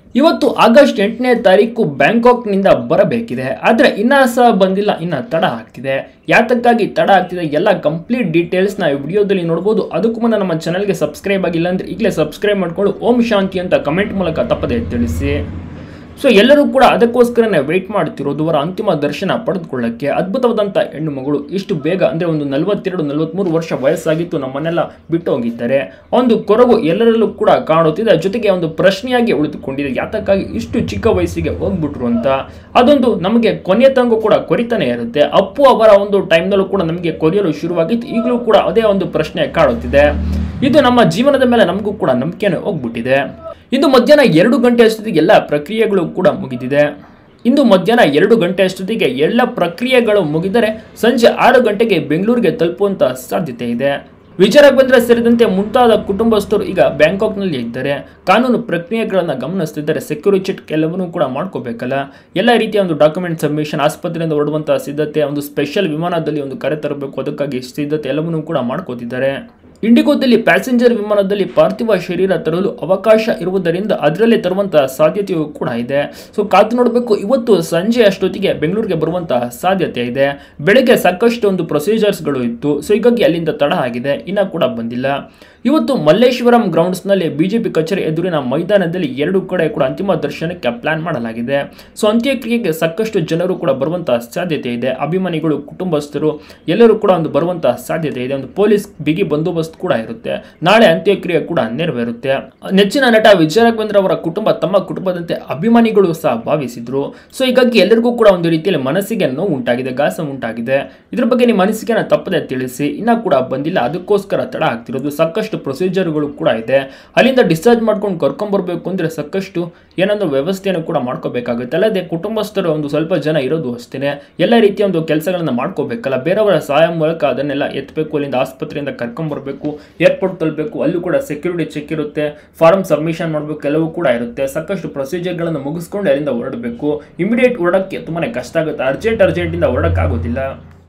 ಇವತ್ತು ಆಗಸ್ಟ್ ಎಂಟನೇ ತಾರೀಕು ಬ್ಯಾಂಕಾಕ್ನಿಂದ ಬರಬೇಕಿದೆ ಆದರೆ ಇನ್ನೂ ಸಹ ಬಂದಿಲ್ಲ ಇನ್ನು ತಡ ಆಗ್ತಿದೆ ಯಾತಕ್ಕಾಗಿ ತಡ ಆಗ್ತಿದೆ ಎಲ್ಲ ಕಂಪ್ಲೀಟ್ ಡೀಟೇಲ್ಸ್ನ ಈ ವಿಡಿಯೋದಲ್ಲಿ ನೋಡ್ಬೋದು ಅದಕ್ಕೂ ಮುನ್ನ ನಮ್ಮ ಚಾನಲ್ಗೆ ಸಬ್ಸ್ಕ್ರೈಬ್ ಆಗಿಲ್ಲ ಅಂದರೆ ಈಗಲೇ ಸಬ್ಸ್ಕ್ರೈಬ್ ಮಾಡ್ಕೊಂಡು ಓಂ ಶಾಂತಿ ಅಂತ ಕಮೆಂಟ್ ಮೂಲಕ ತಪ್ಪದೆ ತಿಳಿಸಿ ಸೊ ಎಲ್ಲರೂ ಕೂಡ ಅದಕ್ಕೋಸ್ಕರನೇ ವೆಯ್ಟ್ ಮಾಡ್ತಿರೋದು ಅವರ ಅಂತಿಮ ದರ್ಶನ ಪಡೆದುಕೊಳ್ಳಕ್ಕೆ ಅದ್ಭುತವಾದಂಥ ಹೆಣ್ಣು ಮಗಳು ಇಷ್ಟು ಬೇಗ ಅಂದರೆ ಒಂದು ನಲವತ್ತೆರಡು ನಲವತ್ತ್ಮೂರು ವರ್ಷ ವಯಸ್ಸಾಗಿತ್ತು ನಮ್ಮನ್ನೆಲ್ಲ ಬಿಟ್ಟು ಹೋಗಿದ್ದಾರೆ ಒಂದು ಕೊರಗು ಎಲ್ಲರಲ್ಲೂ ಕೂಡ ಕಾಣುತ್ತಿದೆ ಜೊತೆಗೆ ಒಂದು ಪ್ರಶ್ನೆಯಾಗಿ ಉಳಿದುಕೊಂಡಿದೆ ಯಾತಕ್ಕಾಗಿ ಇಷ್ಟು ಚಿಕ್ಕ ವಯಸ್ಸಿಗೆ ಹೋಗ್ಬಿಟ್ರು ಅಂತ ಅದೊಂದು ನಮಗೆ ಕೊನೆಯ ತನಕ ಕೂಡ ಕೊರಿತಾನೆ ಇರುತ್ತೆ ಅಪ್ಪು ಅವರ ಒಂದು ಟೈಮ್ನಲ್ಲೂ ಕೂಡ ನಮಗೆ ಕೊರೆಯಲು ಶುರುವಾಗಿತ್ತು ಈಗಲೂ ಕೂಡ ಅದೇ ಒಂದು ಪ್ರಶ್ನೆ ಕಾಡುತ್ತಿದೆ ಇದು ನಮ್ಮ ಜೀವನದ ಮೇಲೆ ನಮಗೂ ಕೂಡ ನಂಬಿಕೆನೇ ಹೋಗ್ಬಿಟ್ಟಿದೆ ಇಂದು ಮಧ್ಯಾಹ್ನ ಎರಡು ಗಂಟೆ ಅಷ್ಟೊತ್ತಿಗೆ ಎಲ್ಲ ಪ್ರಕ್ರಿಯೆಗಳು ಕೂಡ ಮುಗಿದಿದೆ ಇಂದು ಮಧ್ಯಾಹ್ನ ಎರಡು ಗಂಟೆ ಅಷ್ಟೊತ್ತಿಗೆ ಎಲ್ಲ ಪ್ರಕ್ರಿಯೆಗಳು ಮುಗಿದರೆ ಸಂಜೆ ಆರು ಗಂಟೆಗೆ ಬೆಂಗಳೂರಿಗೆ ತಲುಪುವಂತ ಸಾಧ್ಯತೆ ಇದೆ ವಿಚಾರಕ್ಕೆ ಸೇರಿದಂತೆ ಮುಂತಾದ ಕುಟುಂಬಸ್ಥರು ಈಗ ಬ್ಯಾಂಕಾಕ್ನಲ್ಲಿ ಇದ್ದಾರೆ ಕಾನೂನು ಪ್ರಕ್ರಿಯೆಗಳನ್ನು ಗಮನಿಸ್ತಿದ್ದಾರೆ ಸೆಕ್ಯೂರಿಟಿ ಚೆಕ್ ಎಲ್ಲವನ್ನೂ ಕೂಡ ಮಾಡ್ಕೋಬೇಕಲ್ಲ ಎಲ್ಲ ರೀತಿಯ ಒಂದು ಡಾಕ್ಯುಮೆಂಟ್ ಸಬ್ಮಿಷನ್ ಆಸ್ಪತ್ರೆಯಿಂದ ಹೊರಡುವಂತಹ ಸಿದ್ಧತೆ ಒಂದು ಸ್ಪೆಷಲ್ ವಿಮಾನದಲ್ಲಿ ಒಂದು ಕರೆ ತರಬೇಕು ಅದಕ್ಕಾಗಿ ಸಿದ್ಧತೆ ಎಲ್ಲವನ್ನೂ ಕೂಡ ಮಾಡ್ಕೋತಿದ್ದಾರೆ ಇಂಡಿಗೋದಲ್ಲಿ ಪ್ಯಾಸೆಂಜರ್ ವಿಮಾನದಲ್ಲಿ ಪಾರ್ಥಿವ ಶರೀರ ತರಲು ಅವಕಾಶ ಇರುವುದರಿಂದ ಅದರಲ್ಲೇ ತರುವಂತಹ ಸಾಧ್ಯತೆಯೂ ಕೂಡ ಇದೆ ಸೊ ಕಾತು ನೋಡಬೇಕು ಇವತ್ತು ಸಂಜೆ ಅಷ್ಟೊತ್ತಿಗೆ ಬೆಂಗಳೂರಿಗೆ ಬರುವಂತಹ ಸಾಧ್ಯತೆ ಇದೆ ಬೆಳಗ್ಗೆ ಸಾಕಷ್ಟು ಒಂದು ಪ್ರೊಸೀಜರ್ಸ್ಗಳು ಇತ್ತು ಸೊ ಹೀಗಾಗಿ ಅಲ್ಲಿಂದ ತಡ ಆಗಿದೆ ಇನ್ನೂ ಕೂಡ ಬಂದಿಲ್ಲ ಇವತ್ತು ಮಲ್ಲೇಶ್ವರಂ ಗ್ರೌಂಡ್ಸ್ನಲ್ಲಿ ಬಿಜೆಪಿ ಕಚೇರಿ ಎದುರಿನ ಮೈದಾನದಲ್ಲಿ ಎರಡು ಕಡೆ ಕೂಡ ಅಂತಿಮ ದರ್ಶನಕ್ಕೆ ಪ್ಲಾನ್ ಮಾಡಲಾಗಿದೆ ಸೊ ಅಂತ್ಯಕ್ರಿಯೆಗೆ ಸಾಕಷ್ಟು ಜನರು ಕೂಡ ಬರುವಂತಹ ಸಾಧ್ಯತೆ ಇದೆ ಅಭಿಮಾನಿಗಳು ಕುಟುಂಬಸ್ಥರು ಎಲ್ಲರೂ ಕೂಡ ಒಂದು ಬರುವಂತಹ ಸಾಧ್ಯತೆ ಇದೆ ಒಂದು ಪೊಲೀಸ್ ಬಿಗಿ ಬಂದೋಬಸ್ತ್ ಕೂಡ ಇರುತ್ತೆ ನಾಳೆ ಅಂತ್ಯಕ್ರಿಯೆ ಕೂಡ ನೆರವೇರುತ್ತೆ ನೆಚ್ಚಿನ ನಟ ವಿಜಯ ರಾಘವೇಂದ್ರ ಅವರ ಕುಟುಂಬ ತಮ್ಮ ಕುಟುಂಬದಂತೆ ಅಭಿಮಾನಿಗಳು ಸಹ ಭಾವಿಸಿದ್ರು ಸೊ ಹೀಗಾಗಿ ಎಲ್ಲರಿಗೂ ಕೂಡ ಒಂದು ರೀತಿಯಲ್ಲಿ ಮನಸ್ಸಿಗೆ ನೋವು ಉಂಟಾಗಿದೆ ಗಾಸ ಉಂಟಾಗಿದೆ ಇದ್ರ ಬಗ್ಗೆ ನಿಮ್ಮ ಅನಿಸಿಕೆನ ತಪ್ಪದೆ ತಿಳಿಸಿ ಇನ್ನೂ ಕೂಡ ಬಂದಿಲ್ಲ ಅದಕ್ಕೋಸ್ಕರ ತಡ ಆಗ್ತಿರೋದು ಸಾಕಷ್ಟು ಪ್ರೊಸೀಜರ್ಗಳು ಕೂಡ ಇದೆ ಅಲ್ಲಿಂದ ಡಿಸ್ಚಾರ್ಜ್ ಮಾಡ್ಕೊಂಡು ಕರ್ಕೊಂಡ್ಬರ್ಬೇಕು ಅಂದರೆ ಸಾಕಷ್ಟು ಏನೊಂದು ವ್ಯವಸ್ಥೆಯನ್ನು ಕೂಡ ಮಾಡ್ಕೋಬೇಕಾಗುತ್ತೆ ಅಲ್ಲದೆ ಕುಟುಂಬಸ್ಥರು ಒಂದು ಸ್ವಲ್ಪ ಜನ ಇರೋದು ಅಷ್ಟೇ ಎಲ್ಲ ರೀತಿಯ ಒಂದು ಕೆಲಸಗಳನ್ನ ಮಾಡ್ಕೋಬೇಕಲ್ಲ ಬೇರೆಯವರ ಸಹಾಯ ಮೂಲಕ ಅದನ್ನೆಲ್ಲ ಎತ್ತಬೇಕು ಅಲ್ಲಿಂದ ಆಸ್ಪತ್ರೆಯಿಂದ ಕರ್ಕೊಂಡ್ಬರ್ಬೇಕು ಏರ್ಪೋರ್ಟ್ ತಲುಪಬೇಕು ಅಲ್ಲೂ ಕೂಡ ಸೆಕ್ಯೂರಿಟಿ ಚೆಕ್ ಇರುತ್ತೆ ಫಾರ್ಮ್ ಸಬ್ಮಿಷನ್ ಮಾಡಬೇಕು ಎಲ್ಲವೂ ಕೂಡ ಇರುತ್ತೆ ಸಾಕಷ್ಟು ಪ್ರೊಸೀಜರ್ಗಳನ್ನು ಮುಗಿಸ್ಕೊಂಡು ಅಲ್ಲಿಂದ ಹೊರಡಬೇಕು ಇಮಿಡಿಯೇಟ್ ಹೊರಡಕ್ಕೆ ತುಂಬಾ ಕಷ್ಟ ಆಗುತ್ತೆ ಅರ್ಜೆಂಟ್ ಅರ್ಜೆಂಟಿಂದ ಹೊರಡಕ್ಕಾಗೋದಿಲ್ಲ